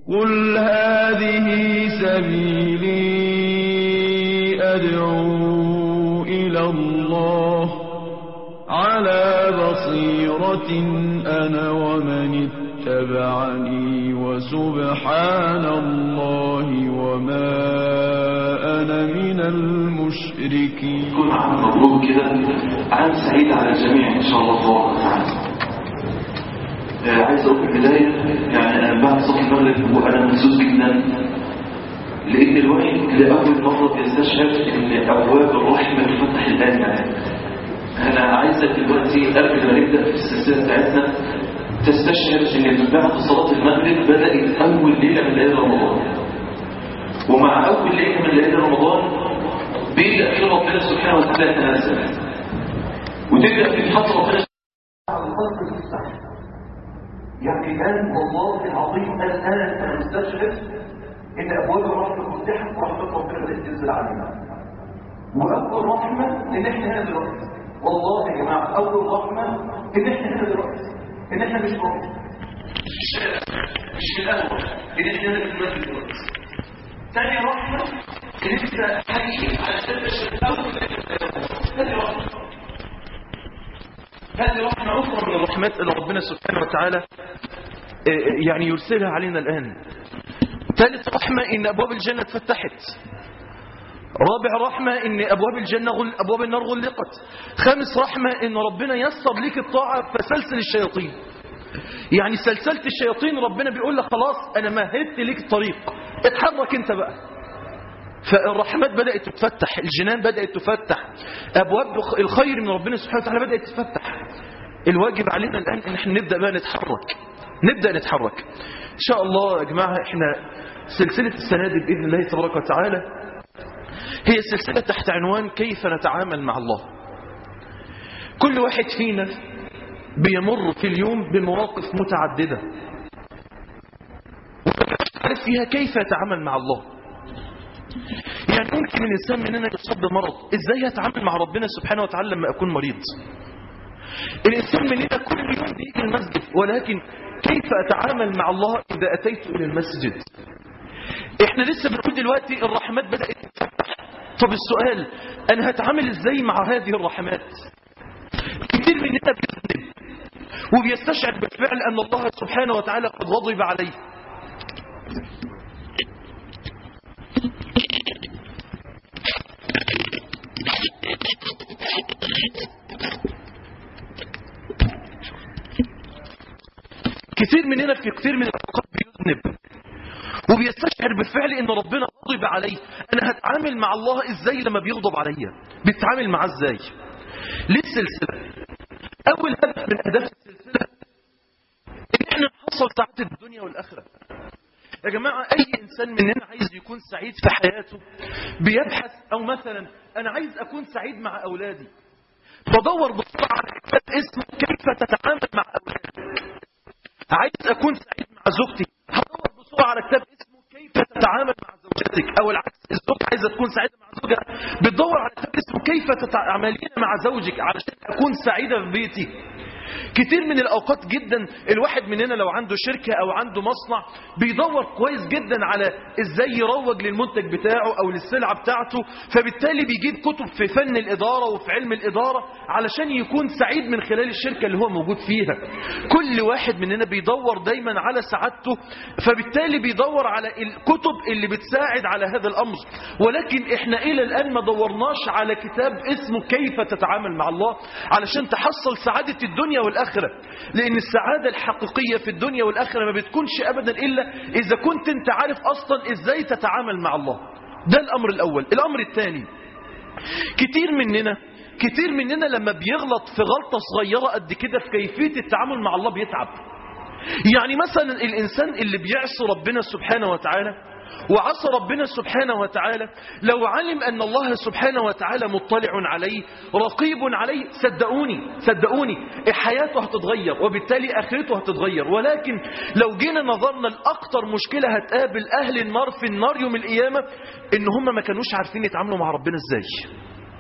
قل هذه سبيلي أدعو إلى الله على بصيرة أنا ومن اتبعني وسبحان الله وما أنا من المشركين كل عام مبروك كده عام سعيد على الجميع ان شاء الله تبارك وتعالى آه، عايز اقول في البدايه يعني انا بعد صلاه المغرب وانا مبسوط جدا لان الواحد لاول مره بيستشعر ان ابواب الرحمه تفتح الان يعني انا عايزك دلوقتي قبل ما نبدا في السلسله بتاعتنا تستشعر ان من بعد صلاه المغرب بدات اول ليله من ليالي رمضان ومع اول ليله من ليالي رمضان بيبدا فيه ربنا سبحانه وتعالى يتنزل وتبدا في فتره ربنا على القلب تفتح يعني الان والله العظيم الان انا مستشعر ان ابواب الرحمه فتحت ورحمه ربنا بدات تنزل علينا واول رحمه ان احنا هنا دلوقتي والله يا جماعه اول رحمه ان احنا هنا دلوقتي ان احنا مش بره مش في الاول ان احنا هنا في المسجد دلوقتي ثاني رحمه ان انت حقيقي على سبب اول ثاني رحمه هذه رحمة أخرى من الرحمات اللي ربنا سبحانه وتعالى آه، يعني يرسلها علينا الآن ثالث رحمة إن أبواب الجنة اتفتحت رابع رحمة إن أبواب الجنة غل... أبواب النار غلقت خامس رحمة إن ربنا يسر ليك الطاعة فسلسل الشياطين يعني سلسلة الشياطين ربنا بيقول لك خلاص أنا مهدت ليك الطريق اتحرك أنت بقى فالرحمات بدأت تتفتح الجنان بدأت تفتح أبواب الخير من ربنا سبحانه وتعالى بدأت تتفتح الواجب علينا الآن إن احنا نبدأ بقى نتحرك نبدأ نتحرك إن شاء الله يا جماعة احنا سلسلة السنة دي بإذن الله تبارك وتعالى هي سلسلة تحت عنوان كيف نتعامل مع الله كل واحد فينا بيمر في اليوم بمواقف متعددة وعارف فيها كيف يتعامل مع الله يعني ممكن الإنسان مننا يصاب بمرض إزاي يتعامل مع ربنا سبحانه وتعالى لما أكون مريض الإنسان مننا كل يوم بيجي المسجد ولكن كيف أتعامل مع الله إذا أتيت إلى المسجد إحنا لسه بنقول دلوقتي الرحمات بدأت تتفتح طب السؤال أنا هتعامل إزاي مع هذه الرحمات كتير مننا بيذنب وبيستشعر بالفعل أن الله سبحانه وتعالى قد غضب عليه كثير مننا في كثير من الأوقات بيذنب وبيستشعر بالفعل ان ربنا غضب عليه انا هتعامل مع الله ازاي لما بيغضب عليا بتتعامل معاه ازاي ليه السلسلة اول هدف من اهداف السلسلة ان احنا نحصل سعادة الدنيا والاخرة يا جماعة اي انسان مننا عايز يكون سعيد في حياته بيبحث او مثلا انا عايز اكون سعيد مع اولادي بدور بسرعة على كتاب اسمه كيف تتعامل مع اولادك عايز اكون سعيد مع زوجتي هدور بسرعه على كتاب اسمه كيف تتعامل مع زوجتك او العكس الزوجه عايزه تكون سعيده مع زوجها بتدور على كتاب اسمه كيف تتعاملين مع زوجك علشان اكون سعيده في بيتي كتير من الاوقات جدا الواحد مننا لو عنده شركه او عنده مصنع بيدور كويس جدا على ازاي يروج للمنتج بتاعه او للسلعه بتاعته فبالتالي بيجيب كتب في فن الاداره وفي علم الاداره علشان يكون سعيد من خلال الشركه اللي هو موجود فيها كل واحد مننا بيدور دايما على سعادته فبالتالي بيدور على الكتب اللي بتساعد على هذا الامر ولكن احنا الى الان ما دورناش على كتاب اسمه كيف تتعامل مع الله علشان تحصل سعاده الدنيا والآخرة لأن السعادة الحقيقية في الدنيا والآخرة ما بتكونش أبدا إلا إذا كنت أنت عارف أصلا إزاي تتعامل مع الله ده الأمر الأول الأمر الثاني كتير مننا كتير مننا لما بيغلط في غلطة صغيرة قد كده في كيفية التعامل مع الله بيتعب يعني مثلا الإنسان اللي بيعصي ربنا سبحانه وتعالى وعصى ربنا سبحانه وتعالى لو علم أن الله سبحانه وتعالى مطلع عليه رقيب عليه صدقوني صدقوني حياته هتتغير وبالتالي آخرته هتتغير ولكن لو جينا نظرنا لأكتر مشكلة هتقابل أهل النار في النار يوم القيامة إن هم ما كانوش عارفين يتعاملوا مع ربنا إزاي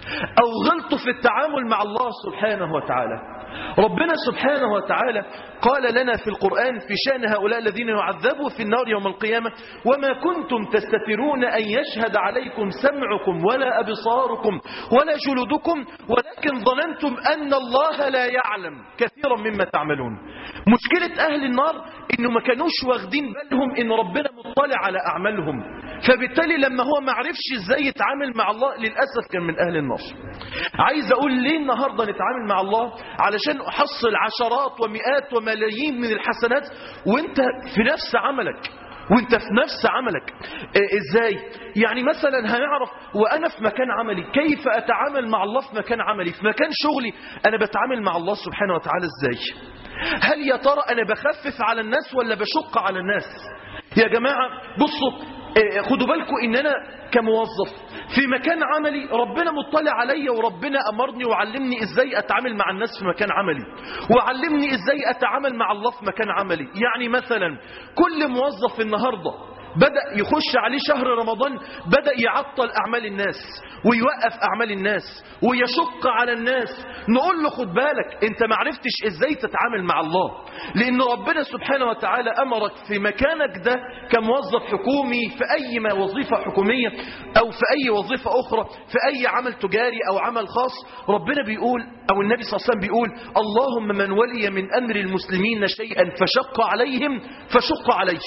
أو غلطوا في التعامل مع الله سبحانه وتعالى ربنا سبحانه وتعالى قال لنا في القرآن في شأن هؤلاء الذين يعذبوا في النار يوم القيامة وما كنتم تستترون أن يشهد عليكم سمعكم ولا أبصاركم ولا جلودكم ولكن ظننتم أن الله لا يعلم كثيرا مما تعملون مشكلة أهل النار إنه ما كانوش واخدين بالهم إن ربنا مطلع على أعمالهم فبالتالي لما هو ما عرفش إزاي يتعامل مع الله للأسف كان من أهل النار عايز أقول ليه النهاردة نتعامل مع الله علشان أحصل عشرات ومئات وملايين من الحسنات وانت في نفس عملك وانت في نفس عملك اه ازاي يعني مثلا هنعرف وانا في مكان عملي كيف اتعامل مع الله في مكان عملي في مكان شغلي انا بتعامل مع الله سبحانه وتعالى ازاي هل يا ترى انا بخفف على الناس ولا بشق على الناس يا جماعة بصوا اه خدوا بالكم ان انا كموظف في مكان عملي ربنا مطلع عليا وربنا امرني وعلمني ازاي اتعامل مع الناس في مكان عملي وعلمني ازاي اتعامل مع الله في مكان عملي يعني مثلا كل موظف النهارده بدأ يخش عليه شهر رمضان بدأ يعطل أعمال الناس ويوقف أعمال الناس ويشق على الناس نقول له خد بالك انت ما عرفتش ازاي تتعامل مع الله لأن ربنا سبحانه وتعالى أمرك في مكانك ده كموظف حكومي في أي وظيفة حكومية أو في أي وظيفة أخرى في أي عمل تجاري أو عمل خاص ربنا بيقول أو النبي صلى الله عليه وسلم بيقول اللهم من ولي من أمر المسلمين شيئا فشق عليهم فشق عليه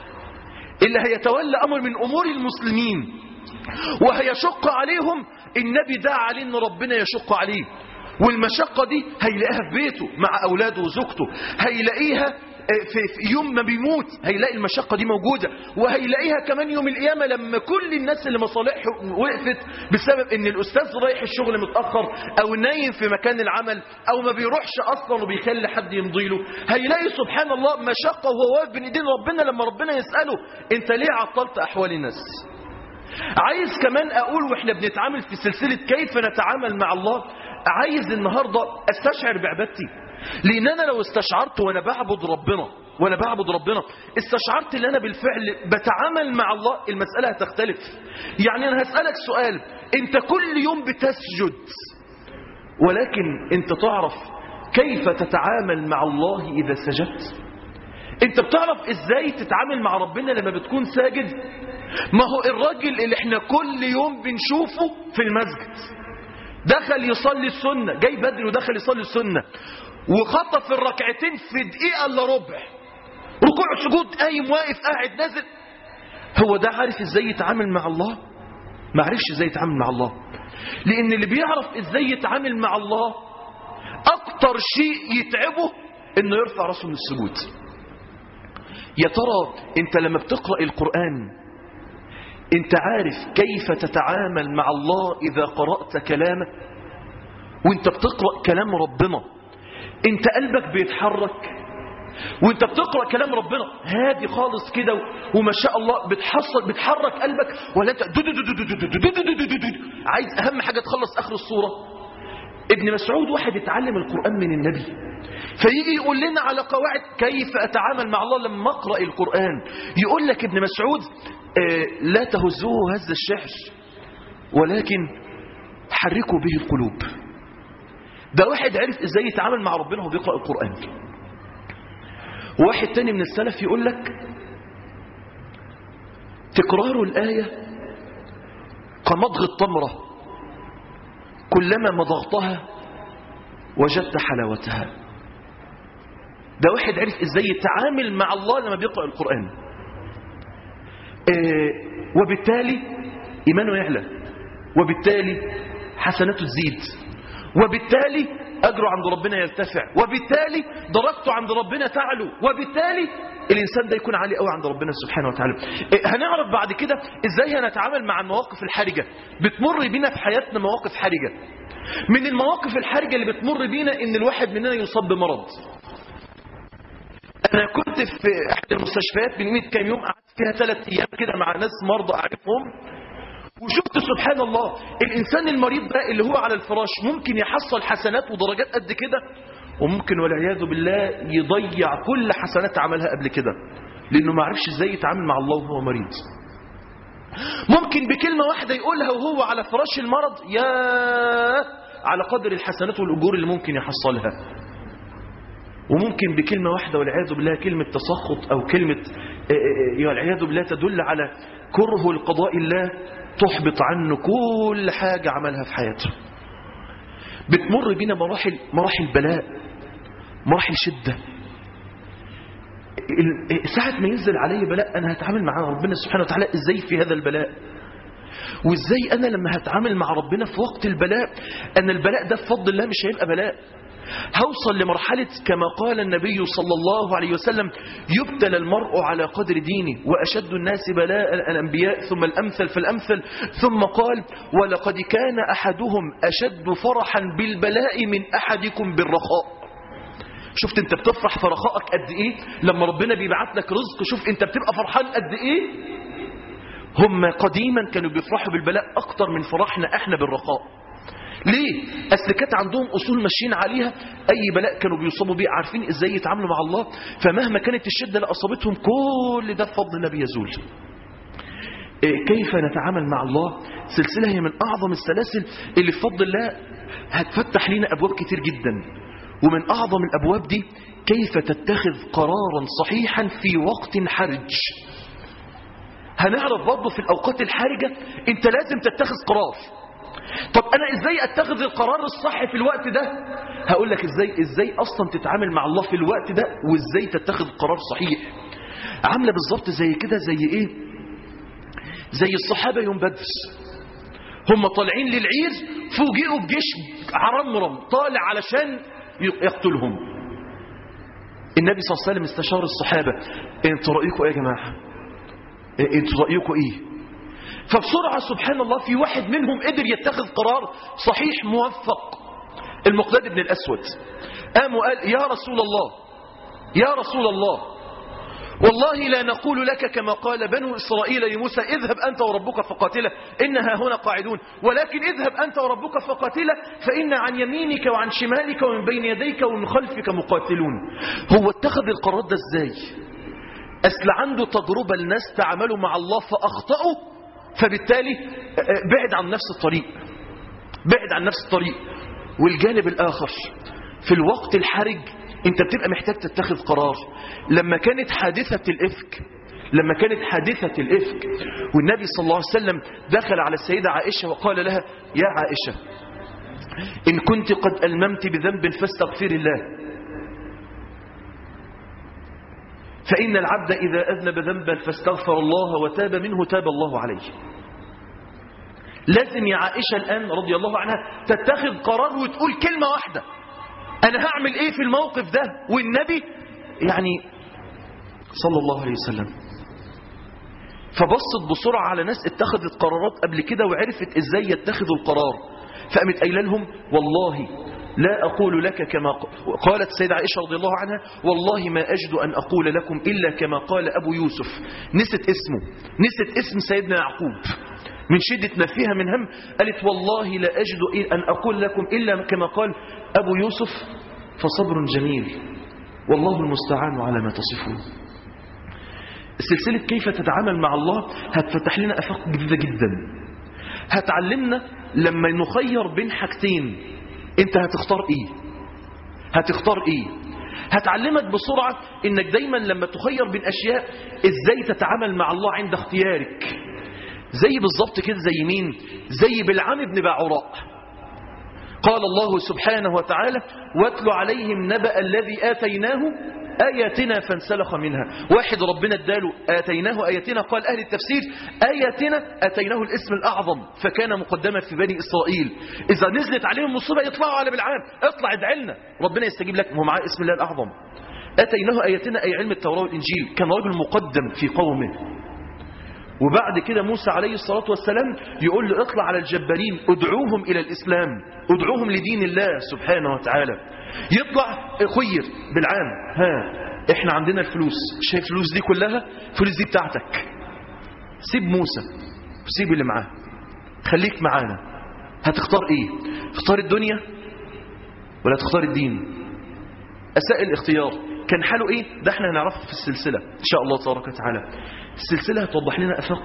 اللي هيتولى أمر من أمور المسلمين وهيشق عليهم النبي دعا عليه أن ربنا يشق عليه والمشقة دي هيلاقيها في بيته مع أولاده وزوجته هيلاقيها في يوم ما بيموت هيلاقي المشقة دي موجودة وهيلاقيها كمان يوم القيامة لما كل الناس اللي مصالحهم وقفت بسبب ان الأستاذ رايح الشغل متأخر أو نايم في مكان العمل أو ما بيروحش أصلا وبيخلي حد يمضي له هيلاقي سبحان الله مشقة وهو واقف بين ايدين ربنا لما ربنا يسأله انت ليه عطلت أحوال الناس عايز كمان أقول وإحنا بنتعامل في سلسلة كيف نتعامل مع الله عايز النهاردة استشعر بعبادتي لان انا لو استشعرت وانا بعبد ربنا وانا بعبد ربنا استشعرت ان انا بالفعل بتعامل مع الله المسألة هتختلف يعني انا هسألك سؤال انت كل يوم بتسجد ولكن انت تعرف كيف تتعامل مع الله اذا سجدت انت بتعرف ازاي تتعامل مع ربنا لما بتكون ساجد ما هو الراجل اللي احنا كل يوم بنشوفه في المسجد دخل يصلي السنة جاي بدري ودخل يصلي السنة وخطف الركعتين في دقيقة الا ربع ركوع سجود قايم واقف قاعد نازل هو ده عارف ازاي يتعامل مع الله ما عرفش ازاي يتعامل مع الله لان اللي بيعرف ازاي يتعامل مع الله اكتر شيء يتعبه انه يرفع راسه من السجود يا ترى انت لما بتقرأ القرآن انت عارف كيف تتعامل مع الله اذا قرأت كلامه وانت بتقرأ كلام ربنا انت قلبك بيتحرك وانت بتقرأ كلام ربنا هادي خالص كده وما شاء الله بتحصل بتحرك قلبك ولا انت دو دو دو دو دو دو دو دو دو دو دو عايز اهم حاجة تخلص اخر الصورة ابن مسعود واحد اتعلم القرآن من النبي فيجي يقول لنا على قواعد كيف اتعامل مع الله لما اقرأ القرآن يقول لك ابن مسعود آه لا تهزوه هز الشعر ولكن حركوا به القلوب ده واحد عرف ازاي يتعامل مع ربنا وهو بيقرأ القرآن واحد تاني من السلف يقول لك تكرار الآية كمضغ التمرة كلما مضغتها وجدت حلاوتها ده واحد عرف ازاي يتعامل مع الله لما بيقرأ القرآن آه وبالتالي إيمانه يعلى وبالتالي حسناته تزيد وبالتالي أجره عند ربنا يرتفع وبالتالي درجته عند ربنا تعلو وبالتالي الإنسان ده يكون عالي قوي عند ربنا سبحانه وتعالى هنعرف بعد كده إزاي هنتعامل مع المواقف الحرجة بتمر بينا في حياتنا مواقف حرجة من المواقف الحرجة اللي بتمر بينا إن الواحد مننا يصاب بمرض أنا كنت في أحد المستشفيات من 100 كام يوم قعدت فيها ثلاث أيام كده مع ناس مرضى أعرفهم وشفت سبحان الله الإنسان المريض ده اللي هو على الفراش ممكن يحصل حسنات ودرجات قد كده وممكن والعياذ بالله يضيع كل حسنات عملها قبل كده لأنه ما عرفش ازاي يتعامل مع الله وهو مريض ممكن بكلمة واحدة يقولها وهو على فراش المرض يا على قدر الحسنات والأجور اللي ممكن يحصلها وممكن بكلمة واحدة والعياذ بالله كلمة تسخط أو كلمة والعياذ بالله تدل على كره القضاء الله تحبط عنه كل حاجة عملها في حياته بتمر بينا مراحل مراحل بلاء مراحل شدة ساعة ما ينزل علي بلاء أنا هتعامل مع ربنا سبحانه وتعالى إزاي في هذا البلاء وإزاي أنا لما هتعامل مع ربنا في وقت البلاء أن البلاء ده بفضل الله مش هيبقى بلاء هوصل لمرحلة كما قال النبي صلى الله عليه وسلم يبتلى المرء على قدر دينه وأشد الناس بلاء الأنبياء ثم الأمثل فالأمثل ثم قال ولقد كان أحدهم أشد فرحا بالبلاء من أحدكم بالرخاء شفت انت بتفرح في رخائك قد ايه لما ربنا بيبعت لك رزق شوف انت بتبقى فرحان قد ايه هم قديما كانوا بيفرحوا بالبلاء اكتر من فرحنا احنا بالرخاء ليه اصل كانت عندهم اصول ماشيين عليها اي بلاء كانوا بيصابوا بيه عارفين ازاي يتعاملوا مع الله فمهما كانت الشده اللي اصابتهم كل ده بفضل الله بيزول كيف نتعامل مع الله سلسله هي من اعظم السلاسل اللي بفضل الله هتفتح لنا ابواب كتير جدا ومن أعظم الأبواب دي كيف تتخذ قرارا صحيحا في وقت حرج هنعرف برضه في الأوقات الحرجة أنت لازم تتخذ قرار طب أنا إزاي أتخذ القرار الصح في الوقت ده هقول لك إزاي إزاي أصلا تتعامل مع الله في الوقت ده وإزاي تتخذ قرار صحيح عاملة بالظبط زي كده زي إيه زي الصحابة يوم بدر هم طالعين للعير فوجئوا بجيش عرمرم طالع علشان يقتلهم النبي صلى الله عليه وسلم استشار الصحابة انتوا رأيكم ايه يا جماعة انتوا رأيكم ايه فبسرعة سبحان الله في واحد منهم قدر يتخذ قرار صحيح موفق المقداد بن الأسود قام وقال يا رسول الله يا رسول الله والله لا نقول لك كما قال بنو إسرائيل لموسى اذهب أنت وربك فقاتلا إنها هنا قاعدون ولكن اذهب أنت وربك فقاتلا فإن عن يمينك وعن شمالك ومن بين يديك ومن خلفك مقاتلون هو اتخذ القرار ده ازاي أصل عنده تجربة الناس تعاملوا مع الله فأخطأوا فبالتالي بعد عن نفس الطريق بعد عن نفس الطريق والجانب الآخر في الوقت الحرج انت بتبقى محتاج تتخذ قرار لما كانت حادثة الإفك لما كانت حادثة الإفك والنبي صلى الله عليه وسلم دخل على السيدة عائشة وقال لها يا عائشة إن كنت قد ألممت بذنب فاستغفر الله فإن العبد إذا أذنب ذنبا فاستغفر الله وتاب منه تاب الله عليه لازم يا عائشة الآن رضي الله عنها تتخذ قرار وتقول كلمة واحدة أنا هعمل إيه في الموقف ده والنبي يعني صلى الله عليه وسلم فبصت بسرعة على ناس اتخذت قرارات قبل كده وعرفت إزاي يتخذوا القرار فقامت قايله لهم والله لا أقول لك كما قالت السيدة عائشة رضي الله عنها والله ما أجد أن أقول لكم إلا كما قال أبو يوسف نست اسمه نست اسم سيدنا يعقوب من شدة ما فيها من هم قالت والله لا أجد أن أقول لكم إلا كما قال أبو يوسف فصبر جميل والله المستعان على ما تصفون سلسلة كيف تتعامل مع الله هتفتح لنا أفاق جديدة جدا هتعلمنا لما نخير بين حاجتين انت هتختار ايه هتختار ايه هتعلمك بسرعة انك دايما لما تخير بين اشياء ازاي تتعامل مع الله عند اختيارك زي بالظبط كده زي مين زي بالعام بن باعوراء قال الله سبحانه وتعالى واتل عليهم نبأ الذي آتيناه آياتنا فانسلخ منها واحد ربنا اداله آتيناه آياتنا قال أهل التفسير آياتنا آتيناه الاسم الأعظم فكان مقدما في بني إسرائيل إذا نزلت عليهم مصيبة يطلعوا على بالعام اطلع ادعي لنا ربنا يستجيب لك هو معاه اسم الله الأعظم آتيناه آياتنا أي علم التوراة والإنجيل كان رجل مقدم في قومه وبعد كده موسى عليه الصلاة والسلام يقول له اطلع على الجبارين ادعوهم إلى الإسلام ادعوهم لدين الله سبحانه وتعالى يطلع خير بالعام ها احنا عندنا الفلوس شايف الفلوس دي كلها الفلوس دي بتاعتك سيب موسى سيب اللي معاه خليك معانا هتختار ايه اختار الدنيا ولا تختار الدين أساء الاختيار كان حاله ايه ده احنا هنعرفه في السلسلة ان شاء الله تبارك وتعالى السلسلة هتوضح لنا أفاق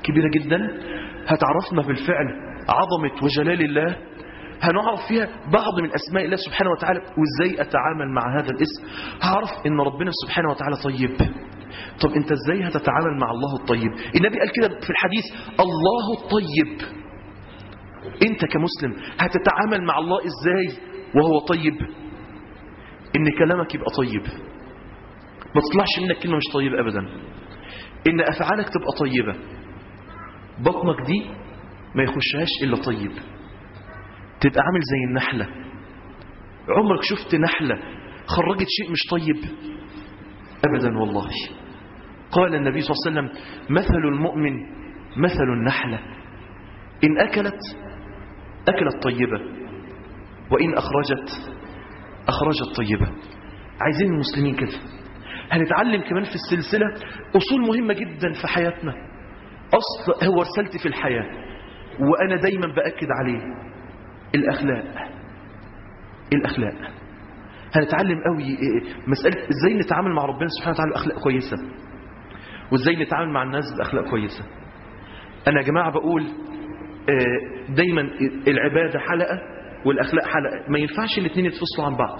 كبيرة جدا هتعرفنا بالفعل عظمة وجلال الله هنعرف فيها بعض من أسماء الله سبحانه وتعالى وإزاي أتعامل مع هذا الاسم هعرف إن ربنا سبحانه وتعالى طيب طب أنت إزاي هتتعامل مع الله الطيب النبي قال كده في الحديث الله الطيب أنت كمسلم هتتعامل مع الله إزاي وهو طيب إن كلامك يبقى طيب ما تطلعش منك كلمة مش طيبة أبدا إن أفعالك تبقى طيبة بطنك دي ما يخشهاش إلا طيب تبقى عامل زي النحلة عمرك شفت نحلة خرجت شيء مش طيب أبدا والله قال النبي صلى الله عليه وسلم مثل المؤمن مثل النحلة إن أكلت أكلت طيبة وإن أخرجت أخرجت طيبة عايزين المسلمين كده هنتعلم كمان في السلسلة أصول مهمة جدا في حياتنا أصل هو رسالتي في الحياة وأنا دايما بأكد عليه الأخلاق الأخلاق هنتعلم قوي مسألة إزاي نتعامل مع ربنا سبحانه وتعالى بأخلاق كويسة وإزاي نتعامل مع الناس بأخلاق كويسة أنا يا جماعة بقول دايما العبادة حلقة والأخلاق حلقة ما ينفعش الاثنين يتفصلوا عن بعض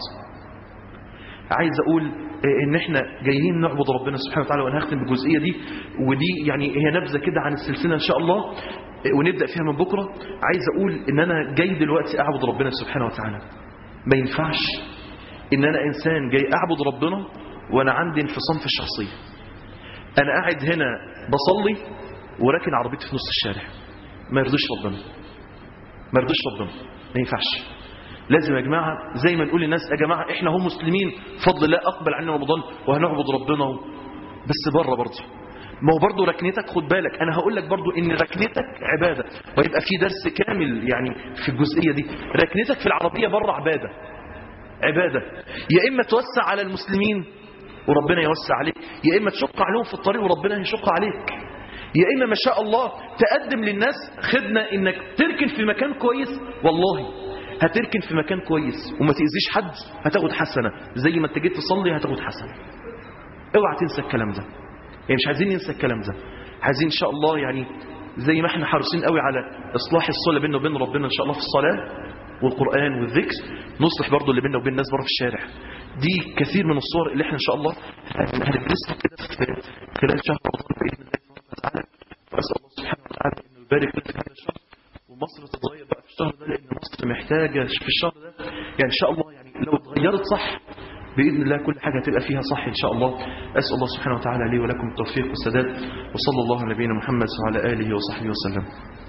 عايز أقول ان احنا جايين نعبد ربنا سبحانه وتعالى وانا هختم بالجزئيه دي ودي يعني هي نبذه كده عن السلسله ان شاء الله ونبدا فيها من بكره عايز اقول ان انا جاي دلوقتي اعبد ربنا سبحانه وتعالى ما ينفعش ان انا انسان جاي اعبد ربنا وانا عندي انفصام في الشخصيه انا قاعد هنا بصلي وراكن عربيتي في نص الشارع ما يرضيش ربنا ما يرضيش ربنا ما ينفعش لازم يا جماعة زي ما نقول للناس يا جماعة احنا هم مسلمين فضل الله أقبل عنا رمضان وهنعبد ربنا و... بس بره برضه ما هو برضه ركنتك خد بالك أنا هقول لك برضه إن ركنتك عبادة ويبقى في درس كامل يعني في الجزئية دي ركنتك في العربية بره عبادة عبادة يا إما توسع على المسلمين وربنا يوسع عليك يا إما تشق عليهم في الطريق وربنا يشق عليك يا إما ما شاء الله تقدم للناس خدمة إنك تركن في مكان كويس والله هتركن في مكان كويس وما تأذيش حد هتاخد حسنة زي ما انت جيت تصلي هتاخد حسنة اوعى تنسى الكلام ده يعني مش عايزين ننسى الكلام ده عايزين ان شاء الله يعني زي ما احنا حريصين قوي على اصلاح الصلة بيننا وبين ربنا ان شاء الله في الصلاة والقرآن والذكر نصلح برضو اللي بيننا وبين الناس بره في الشارع دي كثير من الصور اللي احنا ان شاء الله هندرسها كده في خلال شهر رمضان باذن الله سبحانه وتعالى واسال الله سبحانه وتعالى انه يبارك لنا في هذا الشهر ومصر تتغير بقى في الشهر ده لان مصر محتاجه في الشهر ده يعني ان شاء الله يعني لو اتغيرت صح باذن الله كل حاجه هتبقى فيها صح ان شاء الله اسال الله سبحانه وتعالى لي ولكم التوفيق والسداد وصلى الله على نبينا محمد وعلى اله وصحبه وسلم